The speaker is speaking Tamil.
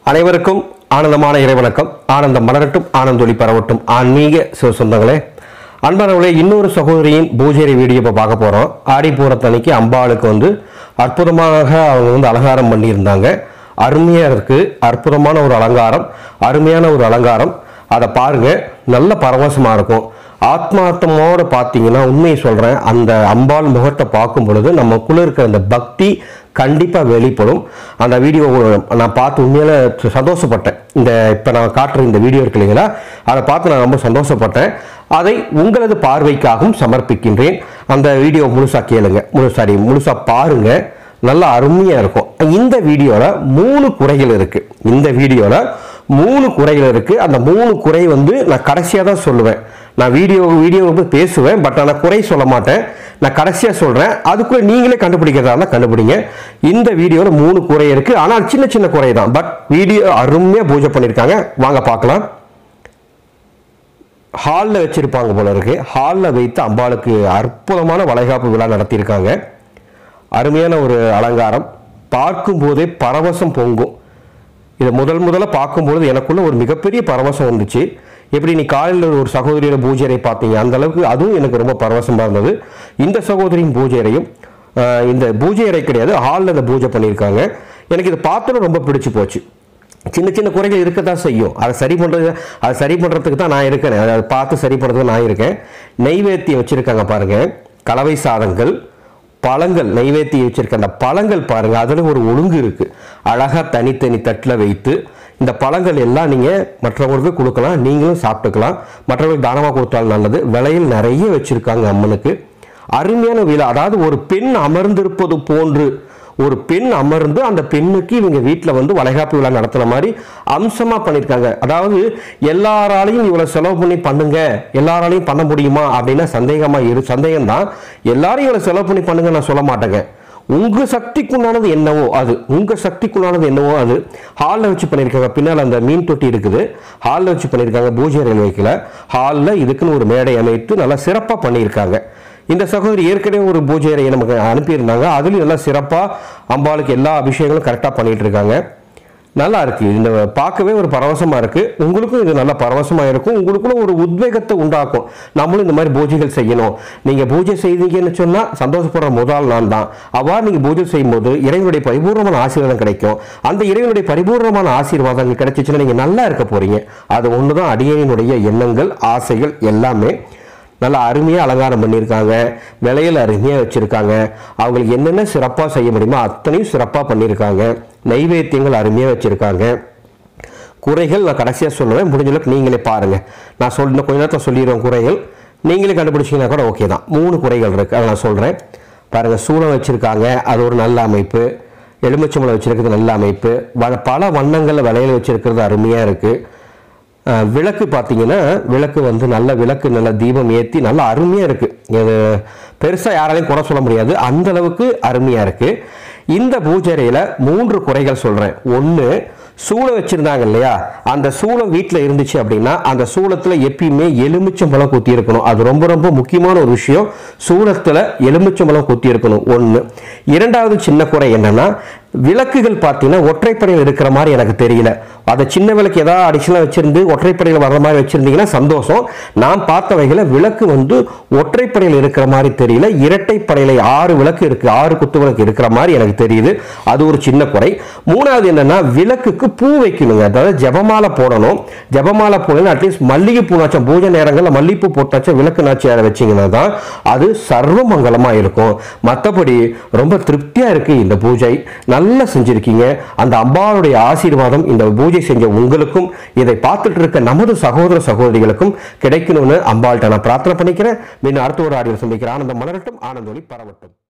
அனைவருக்கும் ஆனந்தமான இறைவணக்கம் ஆனந்தம் மலரட்டும் ஆனந்தொலி பரவட்டும் ஆன்மீக சிவ சொந்தங்களே அன்பானவர்களே இன்னொரு சகோதரியின் பூஜை வீடியோ இப்போ பார்க்க போகிறோம் ஆடி பூரத்தன்னைக்கு அம்பாளுக்கு வந்து அற்புதமாக அவங்க வந்து அலங்காரம் பண்ணியிருந்தாங்க அருமையாக இருக்கு அற்புதமான ஒரு அலங்காரம் அருமையான ஒரு அலங்காரம் அதை பாருங்க நல்ல பரவசமாக இருக்கும் ஆத்மார்த்தமோட பார்த்தீங்கன்னா உண்மையை சொல்கிறேன் அந்த அம்பாள் முகத்தை பார்க்கும் பொழுது நமக்குள்ள இருக்கிற அந்த பக்தி கண்டிப்பாக வெளிப்படும் அந்த வீடியோ நான் பார்த்து உண்மையில சந்தோஷப்பட்டேன் இந்த இப்போ நான் காட்டுற இந்த வீடியோ இருக்கு இல்லைங்களா அதை பார்த்து நான் ரொம்ப சந்தோஷப்பட்டேன் அதை உங்களது பார்வைக்காகவும் சமர்ப்பிக்கின்றேன் அந்த வீடியோ முழுசாக கேளுங்க முழு சாரி முழுசாக பாருங்க நல்லா அருமையாக இருக்கும் இந்த வீடியோவில் மூணு குறைகள் இருக்குது இந்த வீடியோவில் மூணு குறைகள் இருக்குது அந்த மூணு குறை வந்து நான் கடைசியாக தான் சொல்லுவேன் நான் வீடியோ வீடியோ வந்து பேசுவேன் பட் ஆனால் குறை சொல்ல மாட்டேன் நான் கடைசியாக சொல்கிறேன் அதுக்குள்ளே நீங்களே கண்டுபிடிக்கிறதா இருந்தால் கண்டுபிடிங்க இந்த வீடியோவில் மூணு குறை இருக்குது ஆனால் சின்ன சின்ன குறை தான் பட் வீடியோ அருமையாக பூஜை பண்ணியிருக்காங்க வாங்க பார்க்கலாம் ஹாலில் வச்சிருப்பாங்க போல இருக்கு ஹாலில் வைத்து அம்பாளுக்கு அற்புதமான வளைகாப்பு விழா நடத்தியிருக்காங்க அருமையான ஒரு அலங்காரம் பார்க்கும்போதே பரவசம் பொங்கும் இதை முதல் முதல்ல பார்க்கும்பொழுது எனக்குள்ள ஒரு மிகப்பெரிய பரவசம் வந்துச்சு எப்படி நீ காலையில் ஒரு சகோதரியோட பூஜையை பார்த்தீங்க அந்த அளவுக்கு அதுவும் எனக்கு ரொம்ப பரவசமாக இருந்தது இந்த சகோதரியின் பூஜையறையும் ஆஹ், இந்த பூஜை அறை கிடையாது ஹாலில் இந்த பூஜை பண்ணியிருக்காங்க எனக்கு இதை பார்த்தோன்னே ரொம்ப பிடிச்சு போச்சு சின்ன சின்ன குறைகள் இருக்கத்தான் செய்யும் அதை சரி பண்ணுறது அதை சரி பண்ணுறதுக்கு தான் நான் இருக்கேன் அதை பார்த்து சரி பண்ணுறதுக்கு நான் இருக்கேன் நெய்வேத்தியம் வச்சுருக்காங்க பாருங்கள் கலவை சாதங்கள் பழங்கள் நைவேத்தியம் வச்சிருக்க அந்த பழங்கள் பாருங்க அதில் ஒரு ஒழுங்கு இருக்கு அழகா தனித்தனி தட்டில் வைத்து இந்த பழங்கள் எல்லாம் நீங்க மற்றவங்களுக்கு கொடுக்கலாம் நீங்களும் சாப்பிட்டுக்கலாம் மற்றவங்களுக்கு தானமாக கொடுத்தாலும் நல்லது விலையில் நிறைய வச்சிருக்காங்க அம்மனுக்கு அருமையான விழா அதாவது ஒரு பெண் அமர்ந்திருப்பது போன்று ஒரு பெண் அமர்ந்து அந்த பெண்ணுக்கு இவங்க வீட்டில் வந்து வளைகாப்பு விழா நடத்துன மாதிரி அம்சமா பண்ணியிருக்காங்க அதாவது எல்லாராலையும் இவ்வளவு செலவு பண்ணி பண்ணுங்க எல்லாராலையும் பண்ண முடியுமா அப்படின்னா சந்தேகமா இரு சந்தேகம் தான் எல்லாரையும் இவ்வளவு செலவு பண்ணி பண்ணுங்க நான் சொல்ல மாட்டேங்க உங்க சக்திக்குண்டானது என்னவோ அது உங்க சக்திக்குண்டானது என்னவோ அது ஹாலில் வச்சு பண்ணியிருக்காங்க பின்னால் அந்த மீன் தொட்டி இருக்குது ஹாலில் வச்சு பண்ணியிருக்காங்க பூஜை அறையில் வைக்கல ஹாலில் இதுக்குன்னு ஒரு மேடை அமைத்து நல்லா சிறப்பாக பண்ணியிருக்காங்க இந்த சகோதரி ஏற்கனவே ஒரு பூஜை அறையை நமக்கு அனுப்பியிருந்தாங்க அதுலேயும் நல்லா சிறப்பாக அம்பாளுக்கு எல்லா அபிஷேகங்களும் கரெக்டாக பண்ணிட்டு இருக்காங்க நல்லா இருக்கு இந்த பார்க்கவே ஒரு பரவசமா இருக்கு உங்களுக்கும் இது நல்ல பரவசமா இருக்கும் உங்களுக்குள்ள ஒரு உத்வேகத்தை உண்டாக்கும் நம்மளும் இந்த மாதிரி பூஜைகள் செய்யணும் நீங்க பூஜை செய்தீங்கன்னு சொன்னா சந்தோஷப்படுற முதல் நான் தான் அவ்வாறு நீங்க பூஜை செய்யும்போது இறைவனுடைய பரிபூர்ணமான ஆசீர்வாதம் கிடைக்கும் அந்த இறைவனுடைய பரிபூர்ணமான ஆசீர்வாதங்கள் கிடைச்சிச்சுன்னா நீங்க நல்லா இருக்க போறீங்க அது ஒண்ணுதான் அடியனுடைய எண்ணங்கள் ஆசைகள் எல்லாமே நல்லா அருமையாக அலங்காரம் பண்ணியிருக்காங்க விலையில் அருமையாக வச்சுருக்காங்க அவங்களுக்கு என்னென்ன சிறப்பாக செய்ய முடியுமோ அத்தனையும் சிறப்பாக பண்ணியிருக்காங்க நைவேத்தியங்கள் அருமையாக வச்சுருக்காங்க குறைகள் நான் கடைசியாக சொல்லுவேன் முடிஞ்ச அளவுக்கு நீங்களே பாருங்கள் நான் சொல்ல கொஞ்ச நேரத்தில் சொல்லிடுவேன் குறைகள் நீங்களே கண்டுபிடிச்சிங்கன்னா கூட ஓகே தான் மூணு குறைகள் இருக்குது அதை நான் சொல்கிறேன் பாருங்கள் சூளம் வச்சுருக்காங்க அது ஒரு நல்ல அமைப்பு எலுமிச்சம்பழம் வச்சுருக்கிறது நல்ல அமைப்பு வ- பல வண்ணங்களில் விலையில் வச்சுருக்கிறது அருமையாக இருக்குது அஹ் விளக்கு பார்த்தீங்கன்னா விளக்கு வந்து நல்ல விளக்கு நல்ல தீபம் ஏற்றி நல்ல அருமையாக இருக்குது இது பெருசாக யாராலையும் குறை சொல்ல முடியாது அந்த அளவுக்கு அருமையாக இருக்குது இந்த பூஜைறையில் மூன்று குறைகள் சொல்கிறேன் ஒன்று சூளம் வச்சுருந்தாங்க இல்லையா அந்த சூளம் வீட்டில் இருந்துச்சு அப்படின்னா அந்த சூளத்தில் எப்பயுமே எலுமிச்சம்பழம் குத்தி இருக்கணும் அது ரொம்ப ரொம்ப முக்கியமான ஒரு விஷயம் சூளத்தில் எலுமிச்சம்பழம் குத்தி இருக்கணும் ஒன்று இரண்டாவது சின்ன குறை என்னன்னா விளக்குகள் பார்த்தீங்கன்னா ஒற்றைப்படையில் இருக்கிற மாதிரி எனக்கு தெரியல அதை சின்ன விளக்கு ஏதாவது அடிஷனலாக வச்சிருந்து ஒற்றைப்படையில் வர்ற மாதிரி வச்சிருந்தீங்கன்னா சந்தோஷம் நான் பார்த்த வகையில் விளக்கு வந்து ஒற்றைப்படையில் இருக்கிற மாதிரி தெரியல இரட்டைப்படையில் ஆறு விளக்கு இருக்கு ஆறு குத்து விளக்கு இருக்கிற மாதிரி எனக்கு தெரியுது அது ஒரு சின்ன குறை மூணாவது என்னன்னா விளக்குக்கு பூ வைக்கணுங்க அதாவது ஜெபமாலை போடணும் ஜெபமாலை போடணும் அட்லீஸ்ட் மல்லிகை பூனாச்சும் பூஜை நேரங்களில் மல்லிகைப்பூ போட்டாச்சும் விளக்கு நாச்சி அதை வச்சீங்கன்னா தான் அது சர்வ மங்கலமாக இருக்கும் மற்றபடி ரொம்ப திருப்தியாக இருக்கு இந்த பூஜை நல்லா செஞ்சிருக்கீங்க அந்த அம்பாளுடைய ஆசீர்வாதம் இந்த பூஜை செஞ்ச உங்களுக்கும் இதை பார்த்துட்டு இருக்க நமது சகோதர சகோதரிகளுக்கும் கிடைக்கணும்னு அம்பாள்கிட்ட நான் பிரார்த்தனை பண்ணிக்கிறேன் மீண்டும் அடுத்த ஒரு ஆடியோ சந்திக்கிறேன் ஆனந்தம் மலரட்டும் ஆனந்தொலி பரவட்டும்